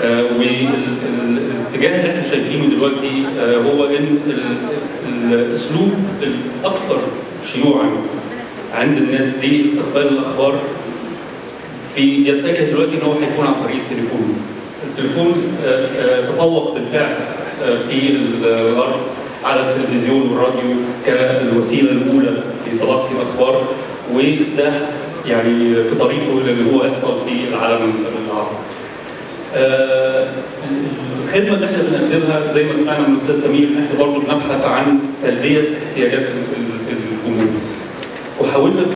آه، والاتجاه اللي احنا شايفينه دلوقتي آه، هو ان ال- الاسلوب الاكثر شيوعا عند الناس لاستقبال الاخبار في يتجه دلوقتي ان هو هيكون عن طريق التليفون. التليفون آه، آه، تفوق بالفعل آه، في الغرب على التلفزيون والراديو كالوسيله الاولى في تلقي الاخبار وده يعني في طريقه اللي هو يحصل في العالم العربي. آه، الخدمه اللي احنا بنقدمها زي ما سمعنا من الاستاذ سمير ان احنا برضه بنبحث عن تلبيه احتياجات ال- ال- الجمهور. وحاولنا